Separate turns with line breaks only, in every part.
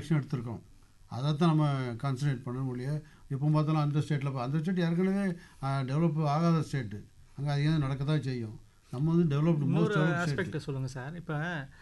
Election எடுத்திருக்கோம் அதை தான் நம்ம கான்சன்ட்ரேட் பண்ணணும் ஒழிய எப்போ பார்த்தாலும் அந்த ஸ்டேட்டில் அந்த ஸ்டேட் ஏற்கனவே டெவலப் ஆகாத ஸ்டேட்டு அங்கே அதிகம் நடக்க தான் செய்யும் நம்ம வந்து டெவலப்டு மோஸ்ட்
இன்னொரு
டெவலப் ஸ்டேட்
ஆஸ்பெக்ட் சொல்லுங்க சார் இப்போ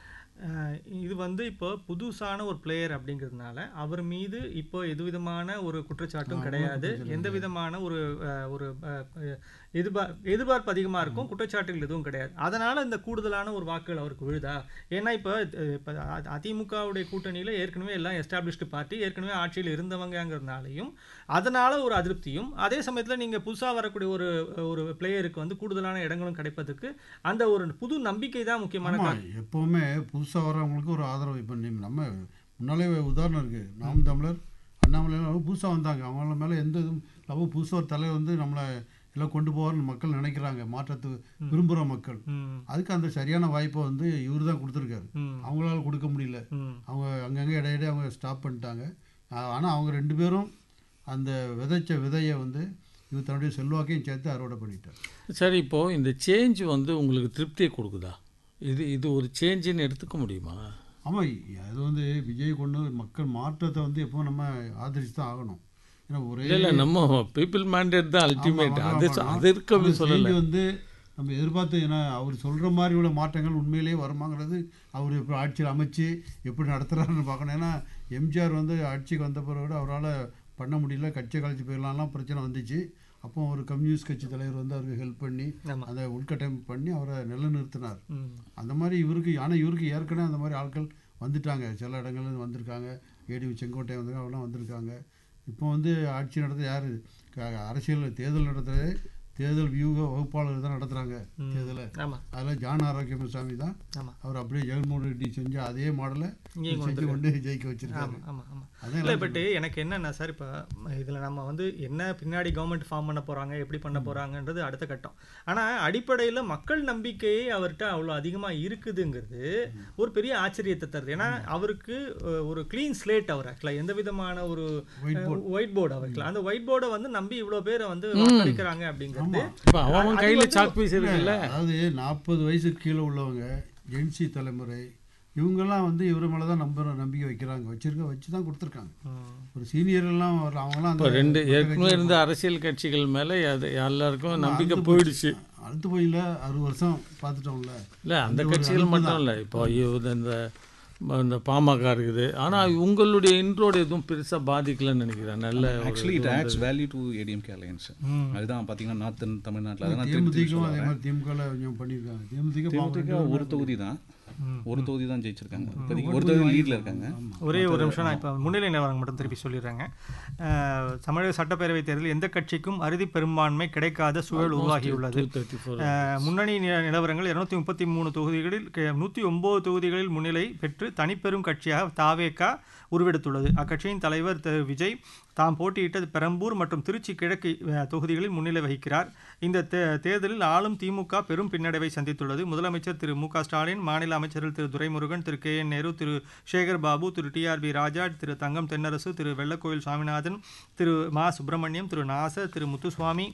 அஹ், இது வந்து இப்போ புதுசான ஒரு பிளேயர் அப்படிங்கிறதுனால அவர் மீது இப்போ எது விதமான ஒரு குற்றச்சாட்டும்
ஆ,
கிடையாது
குற்றச்சாட்டு
எந்த விதமான ஒரு அஹ், ஒரு அஹ், அஹ், எதிர்பார் எதிர்பார்ப்பு அதிகமாக இருக்கும் குற்றச்சாட்டுகள் எதுவும் கிடையாது அதனால இந்த கூடுதலான ஒரு வாக்குகள் அவருக்கு விழுதா ஏன்னா இப்போ அஹ், இப்போ அ- அதிமுகவுடைய கூட்டணியில் ஏற்கனவே எல்லாம் எஸ்டாப்ளிஷ்டு பார்ட்டி ஏற்கனவே ஆட்சியில் இருந்தவங்கங்கிறதுனாலையும் அதனால ஒரு அதிருப்தியும் அதே சமயத்தில் நீங்கள் புதுசாக வரக்கூடிய ஒரு ஒரு பிளேயருக்கு வந்து கூடுதலான இடங்களும் கிடைப்பதற்கு அந்த ஒரு புது நம்பிக்கை தான் முக்கியமான
ஆமாம்
காரணம்
எப்போவுமே புதுசாக வர்றவங்களுக்கு ஒரு ஆதரவு இப்போ நீ நம்ம முன்னாலே உதாரணம் இருக்குது நாம் தமிழர் அண்ணாமலையெல்லாம் புதுசாக வந்தாங்க அவங்கள மேலே எந்த இதுவும் இல்லாமல் புதுசாக ஒரு தலைவர் வந்து நம்மளை எல்லாம் கொண்டு போவார்னு மக்கள் நினைக்கிறாங்க மாற்றத்து விரும்புகிற மக்கள்
ம்
அதுக்கு அந்த சரியான வாய்ப்பை வந்து இவர் தான் கொடுத்துருக்காரு
ம்
அவங்களால கொடுக்க முடியல
ம்
அவங்க அங்கங்கே இடையிடையே அவங்க ஸ்டாப் பண்ணிட்டாங்க ஆனால் அவங்க ரெண்டு பேரும் அந்த விதைச்ச விதையை வந்து இவர் தன்னுடைய செல்வாக்கையும் சேர்த்து அறுவடை பண்ணிட்டார்
சரி இப்போது இந்த சேஞ்ச் வந்து உங்களுக்கு திருப்தியை கொடுக்குதா இது இது ஒரு சேஞ்சுன்னு எடுத்துக்க முடியுமா
ஆமாம் அது வந்து விஜய் கொண்டு மக்கள் மாற்றத்தை வந்து எப்போ நம்ம ஆதரிச்சு தான் ஆகணும் ஏன்னா ஒரே
இல்லை இல்லை நம்ம பீப்புள் மேண்டேட் தான் அல்டிமேட்
ஆமா,
அது
ஆமா,
அது இருக்கவே
அந்த
சொல்லலை
change வந்து நம்ம எதிர்பார்த்து ஏன்னா அவர் சொல்கிற மாதிரி உள்ள மாற்றங்கள் உண்மையிலேயே வருமாங்கிறது அவர் எப்படி ஆட்சியில் அமைச்சு எப்படி நடத்துகிறாருன்னு பார்க்கணும் ஏன்னா எம்ஜிஆர் வந்து ஆட்சிக்கு வந்த பிறகு அவரால் பண்ண முடியல கட்சியை கழிச்சு போயிடலாம்லாம் பிரச்சனை வந்துச்சு அப்போ ஒரு கம்யூனிஸ்ட் கட்சி தலைவர் வந்து அவருக்கு ஹெல்ப் பண்ணி
ஆமா.
அந்த உள்கட்டமைப்பு பண்ணி அவரை நிலைநிறுத்தினார்
ம்
அந்த மாதிரி இவருக்கு ஆனால் இவருக்கு ஏற்கனவே அந்த மாதிரி ஆட்கள் வந்துட்டாங்க சில இடங்கள்ல இருந்து வந்திருக்காங்க ஏடிவி செங்கோட்டை வந்து அவெல்லாம் வந்திருக்காங்க இப்போ வந்து ஆட்சி நடத்த யார் அரசியல் தேர்தல் நடத்துறது தேர்தல் வியூக வகுப்பாளர் தான் நடத்துகிறாங்க தேர்தலை
ஆமா
அதில் ஜான் ஆரோக்கியமசாமி தான்
ஆமா
அவர் அப்படியே ஜெகன்மோகன் ரெட்டி செஞ்ச அதே மாடலை
இங்கேயும்
செஞ்சு கொண்டு ஜெயிக்க வச்சிருக்காரு
ஆமா ஆமா ஆமா
அதான்
இல்லை பட் எனக்கு என்னன்னா சார் இப்போ இதில் நம்ம வந்து என்ன பின்னாடி கவர்மெண்ட் ஃபார்ம் பண்ண போறாங்க எப்படி பண்ண போறாங்கன்றது அடுத்த கட்டம் ஆனா அடிப்படையில் மக்கள் நம்பிக்கையே அவர்கிட்ட அவ்வளோ அதிகமாக இருக்குதுங்கிறது ஒரு பெரிய ஆச்சரியத்தை தருது ஏன்னா அவருக்கு அஹ், ஒரு க்ளீன் ஸ்லேட் அவர் ஆக்சுவலாக எந்த விதமான ஒரு
White
ஒயிட் போர்டு அவருக்கு அந்த ஒயிட் போர்டை வந்து நம்பி இவ்வளோ பேரை வந்து வாக்களிக்கிறாங்க அப்படிங்கிறது
இப்போ அவன் கையில் சாக் பீஸ் இருக்குல்ல
அதாவது நாற்பது வயசுக்கு கீழே உள்ளவங்க ஜென்சி தலைமுறை இவங்கெல்லாம் வந்து இவர் மேலே தான் நம்புற நம்பிக்கை வைக்கிறாங்க வச்சிருக்க வச்சு தான் கொடுத்துருக்காங்க
ம்.
ஒரு சீனியர்லாம் அவங்களாம்
இப்போ
அந்த
ரெண்டு ஏற்கனவே இருந்த அரசியல் கட்சிகள் மேலே அது எல்லாருக்கும் நம்பிக்கை போயிடுச்சு
அடுத்து போயில அறுபது வருஷம் பார்த்துட்டோம்ல
இல்லை அந்த
அந்த ஒரு
கட்சிகள்
அலுப்பு
மட்டும் இல்லை இப்போ இவ- இந்த இந்த பாமக இருக்குது ஆனால் உங்களுடைய இன்ட்ரோடு எதுவும் பெருசாக பாதிக்கலன்னு நினைக்கிறேன் நல்ல ஒரு
actually it adds value to ADMK alliance அதுதான் பார்த்தீங்கன்னா நார்த்தன் தமிழ்நாட்டில் அதான் திருப்பி திருப்பி
தேமுதிகவும் அதே
சொல்றேன்.
மாதிரி திமுகவில் கொஞ்சம் பண்ணியிருக்காங்க தேமுதிக
தேமுதிக ஒரு தொகுதி தான் ஒரு தொகுதி தான் ஜெயிச்சிருக்காங்க இப்போதைக்கு ஒரு தொகுதி லீட்ல இருக்காங்க
ஒரே ஒரு நிமிஷம் நான் இப்போ முன்னிலை நிலவரம் மட்டும் திருப்பி சொல்லிடுறேங்க அஹ், தமிழக சட்டப்பேரவைத் தேர்தலில் எந்த கட்சிக்கும் அறுதி பெரும்பான்மை கிடைக்காத சூழல் உருவாகியுள்ளது
டூ தேர்ட்டி ஃபோர்
அஹ், முன்னணி நி- நிலவரங்கள் இருநூத்தி முப்பத்தி மூணு தொகுதிகளில் நூற்றி ஒன்பது தொகுதிகளில் முன்னிலை பெற்று தனிப்பெரும் கட்சியாக தாவேகா உருவெடுத்துள்ளது அக்கட்சியின் தலைவர் திரு விஜய் தாம் போட்டியிட்ட பெரம்பூர் மற்றும் திருச்சி கிழக்கு அஹ், தொகுதிகளில் முன்னிலை வகிக்கிறார் இந்த தே- தேர்தலில் ஆளும் திமுக பெரும் பின்னடைவை சந்தித்துள்ளது முதலமைச்சர் திரு மு க ஸ்டாலின் மாநில அமைச்சர்கள் Thiru Duraimurugan Thiru K N Nehru Thiru Sekar Babu Thiru TRB Raja Thiru Thangam Thennarasu Thiru Vellakoil Swaminathan Thiru Ma Subramanian திரு நாசர் திரு முத்துசுவாமி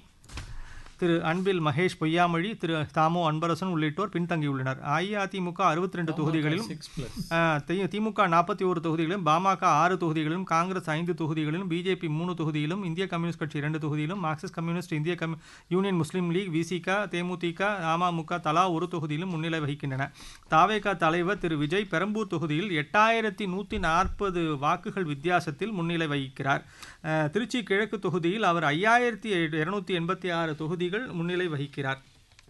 திரு அன்பில் மகேஷ் பொய்யாமொழி திரு தாமோ அன்பரசன் உள்ளிட்டோர் பின்தங்கியுள்ளனர் அஇஅதிமுக அறுபத்தி ரெண்டு தொகுதிகளிலும்
சிக்ஸ் ப்ளஸ்
ஆஹ், தி- திமுக நாற்பத்தி ஒரு தொகுதிகளிலும் பாமக ஆறு தொகுதிகளிலும் காங்கிரஸ் ஐந்து தொகுதிகளிலும் பிஜேபி மூணு தொகுதியிலும் இந்திய கம்யூனிஸ்ட் கட்சி இரண்டு தொகுதியிலும் மார்க்சிஸ்ட் கம்யூனிஸ்ட் இந்திய கம் யூனியன் முஸ்லீம் லீக் விசிக தேமுதிக அமமுக தலா ஒரு தொகுதியிலும் முன்னிலை வகிக்கின்றன தாவேகா தலைவர் திரு விஜய் பெரம்பூர் தொகுதியில் எட்டாயிரத்தி நூற்றி நாற்பது வாக்குகள் வித்தியாசத்தில் முன்னிலை வகிக்கிறார் ஆஹ், திருச்சி கிழக்கு தொகுதியில் அவர் ஐயாயிரத்தி இருநூத்தி எண்பத்தி ஆறு தொகுதிகள் முன்னிலை வகிக்கிறார்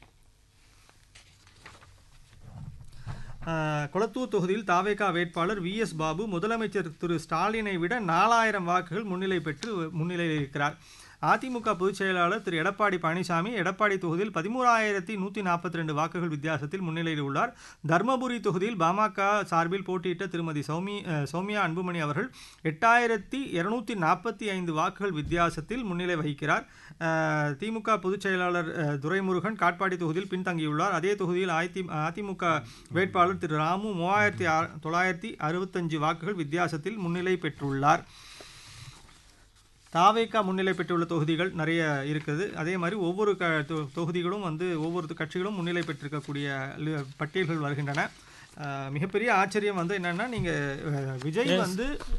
ஆஹ், கொளத்தூர் தொகுதியில் தாவேகா வேட்பாளர் வி எஸ் பாபு முதலமைச்சர் திரு ஸ்டாலினை விட நாலாயிரம் வாக்குகள் முன்னிலை பெற்று முன்னிலையில் இருக்கிறார் அதிமுக பொதுச் செயலாளர் திரு எடப்பாடி பழனிசாமி எடப்பாடி தொகுதியில் பதிமூறாயிரத்தி நூற்றி நாற்பத்தி ரெண்டு வாக்குகள் வித்தியாசத்தில் முன்னிலையில் உள்ளார் தர்மபுரி தொகுதியில் பாமக சார்பில் போட்டியிட்ட திருமதி சௌமி அஹ், சௌமியா அன்புமணி அவர்கள் எட்டாயிரத்தி இருநூத்தி நாற்பத்தி ஐந்து வாக்குகள் வித்தியாசத்தில் முன்னிலை வகிக்கிறார் அஹ், திமுக பொதுச் செயலாளர் அஹ், துரைமுருகன் காட்பாடி தொகுதியில் பின்தங்கியுள்ளார் அதே தொகுதியில் அதி அதிமுக வேட்பாளர் திரு ராமு மூவாயிரத்தி ஆ- தொள்ளாயிரத்தி அறுபத்தஞ்சு வாக்குகள் வித்தியாசத்தில் முன்னிலை பெற்றுள்ளார் தாவேக்கா முன்னிலை பெற்றுள்ள தொகுதிகள் நிறைய இருக்குது அதே மாதிரி ஒவ்வொரு க தொ- தொகுதிகளும் வந்து ஒவ்வொரு கட்சிகளும் முன்னிலை பெற்றிருக்கக்கூடிய லி- பட்டியல்கள் வருகின்றன அஹ் மிகப்பெரிய ஆச்சரியம் வந்து என்னன்னா நீங்க அஹ், விஜய் வந்து